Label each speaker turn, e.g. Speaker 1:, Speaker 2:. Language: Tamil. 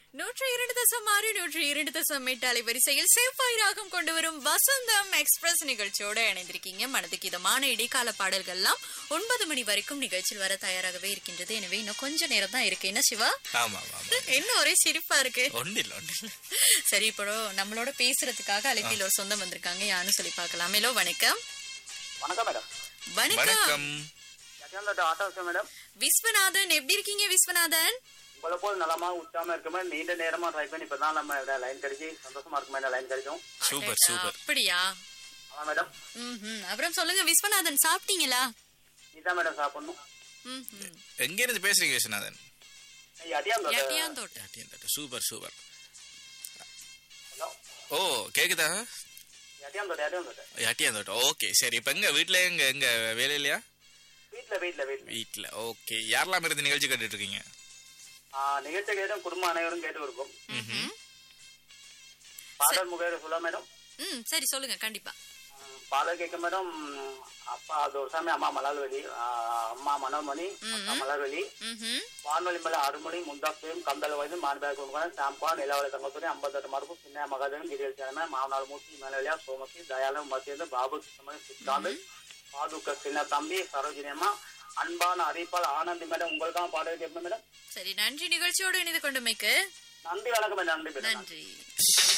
Speaker 1: நூற்றி இரண்டு தசம் ஆறு நூற்றி இரண்டு தசம் எட்டு அலைவரிசையில் செவ்வாய் ராகம் கொண்டு வரும் வசந்தம் எக்ஸ்பிரஸ் நிகழ்ச்சியோட இணைந்திருக்கீங்க மனதுக்கு இதமான இடைக்கால பாடல்கள்லாம் ஒன்பது மணி வரைக்கும் நிகழ்ச்சியில் வர தயாராகவே இருக்கின்றது எனவே இன்னும் கொஞ்ச நேரம் தான் இருக்கு என்ன சிவா
Speaker 2: ஆமா ஆமா
Speaker 1: என்ன ஒரே சிரிப்பா இருக்கு
Speaker 2: ஒன்றும் இல்லை ஒன்றும் இல்லை
Speaker 1: சரி இப்போ நம்மளோட பேசுறதுக்காக அழைப்பில் ஒரு சொந்தம் வந்திருக்காங்க யாருன்னு சொல்லி பார்க்கலாம் ஹலோ வணக்கம்
Speaker 3: வணக்கம் மேடம்
Speaker 1: வணக்கம்
Speaker 2: வணக்கம்
Speaker 3: எட்டாம் ஆட்டோ வச்சோம் மேடம்
Speaker 1: விஸ்வநாதன் எப்படி இருக்கீங்க விஸ்வநாதன்
Speaker 3: உங்களை போல் நலமா உச்சாம இருக்க மாதிரி நீண்ட நேரமா ட்ரை பண்ணி இப்பதான் நம்ம லைன் கிடைச்சி சந்தோஷமா இருக்கு மேடம் லைன் கிடைக்கும்
Speaker 2: சூப்பர் சூப்பர்
Speaker 1: அப்படியா
Speaker 3: ஆமா மேடம்
Speaker 1: ம் அப்புறம் சொல்லுங்க விஸ்வநாதன் சாப்பிட்டீங்களா
Speaker 3: நீதான் மேடம் சாப்பிடணும்
Speaker 1: ம்
Speaker 2: எங்க இருந்து பேசுறீங்க விஸ்வநாதன்
Speaker 3: ஏய், அடியாம் தோட்ட.
Speaker 1: எட்டியாந்தோட்டம்
Speaker 2: யாட்டியந்தாட்டம். சூப்பர் சூப்பர்
Speaker 3: ஹலோ
Speaker 2: ஓ கேக்குதா
Speaker 3: அடியாம் தோட்ட அடியாம் தோட்ட
Speaker 2: யாட்டியாந்தோட்டம் ஓகே சரி இப்ப எங்க வீட்ல எங்க எங்க வேலையிலையா
Speaker 3: வீட்ல வீட்ல வீட்ல
Speaker 2: வீட்ல ஓகே யாரெல்லாம் இருந்து நிகழ்ச்சி கேட்டுட்டு இருக்கீங்க
Speaker 3: ஆ, நிகழ்ச்சி கேட்டும் குடும்ப அனைவரும் கேட்டு இருக்கும்
Speaker 1: ம்ஹும்.
Speaker 3: பாடல் முகேர சொல்ல மேடம்
Speaker 1: ம் சரி சொல்லுங்க கண்டிப்பா
Speaker 3: ம், பாடல் கேட்க மேடம் அப்பா அது ஒரு சாமி அம்மா மலர்வெளி ஆ, அம்மா மனோமணி அப்பா மலர்வெளி
Speaker 1: ம்ஹும்.
Speaker 3: வான்வழி மேல அருமொழி முந்தாப்பையும் கந்தல் வயது மாண்பாக உண்மையான சாம்பான் நிலவலை தங்கத்துறை ஐம்பத்தெட்டு மறுப்பு சின்ன மகாதேவன் கிரியல் சேனமே மாமனார் மூர்த்தி மேலவலியா சோமசி தயாளம் மத்தியந்து பாபு கிருஷ்ணமணி சித்தாந்து பாதுக்க சின்ன தம்பி சரோஜினி அம்மா அன்பான அறிவிப்பால் ஆனந்தி மேடம் உங்களுக்காக பாடல் கேட்பேன் மேடம்
Speaker 1: சரி நன்றி நிகழ்ச்சியோடு இணைந்து கொண்டமைக்கு
Speaker 3: நன்றி வணக்கம் மேடம் நன்றி மேடம்
Speaker 1: நன்றி